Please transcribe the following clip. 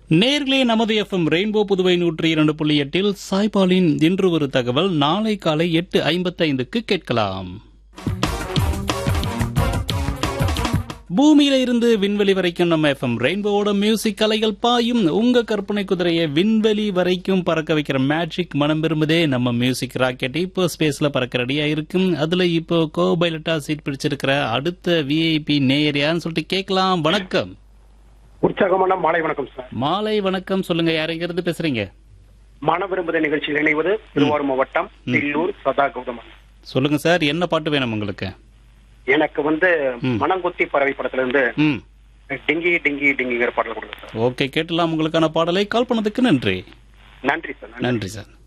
நேர்களே நமது FM rainbow Puduvai நூற்றி இரண்டு புள்ளி எட்டில் சாய்பாலின் இன்று ஒரு தகவல் நாளை காலை எட்டு ஐம்பத்தைந்துக்கு கேட்கலாம் பூமியில இருந்து விண்வெளி வரைக்கும் நம்ம எஃப்எம் ரெயின்போவோட மியூசிக் கலைகள் பாயும் உங்க கற்பனை குதிரையை விண்வெளி வரைக்கும் பறக்க வைக்கிற மேஜிக் மனம் விரும்புதே நம்ம மியூசிக் ராக்கெட் இப்போ ஸ்பேஸ்ல பறக்க ரெடியா இருக்கும் அதுல இப்போ கோ பைலட்டா சீட் பிடிச்சிருக்கிற அடுத்த விஐபி நேயர் யாருன்னு சொல்லிட்டு கேட்கலாம் வணக்கம் உற்சாகமான மாலை வணக்கம் சார் மாலை வணக்கம் சொல்லுங்க யாருங்கிறது பேசுறீங்க மன விரும்புத நிகழ்ச்சியில் இணைவது திருவாரூர் மாவட்டம் தில்லூர் சதா கௌதமன் சொல்லுங்க சார் என்ன பாட்டு வேணும் உங்களுக்கு எனக்கு வந்து ம். மனங்குத்தி பறவை படத்துல இருந்து ம் டிங்கி டிங்கி டிங்கிங்கிற பாடல் கொடுங்க சார் ஓகே கேட்டலாம் உங்களுக்கான பாடலை கால் பண்ணதுக்கு நன்றி நன்றி சார் நன்றி நன்றி சார்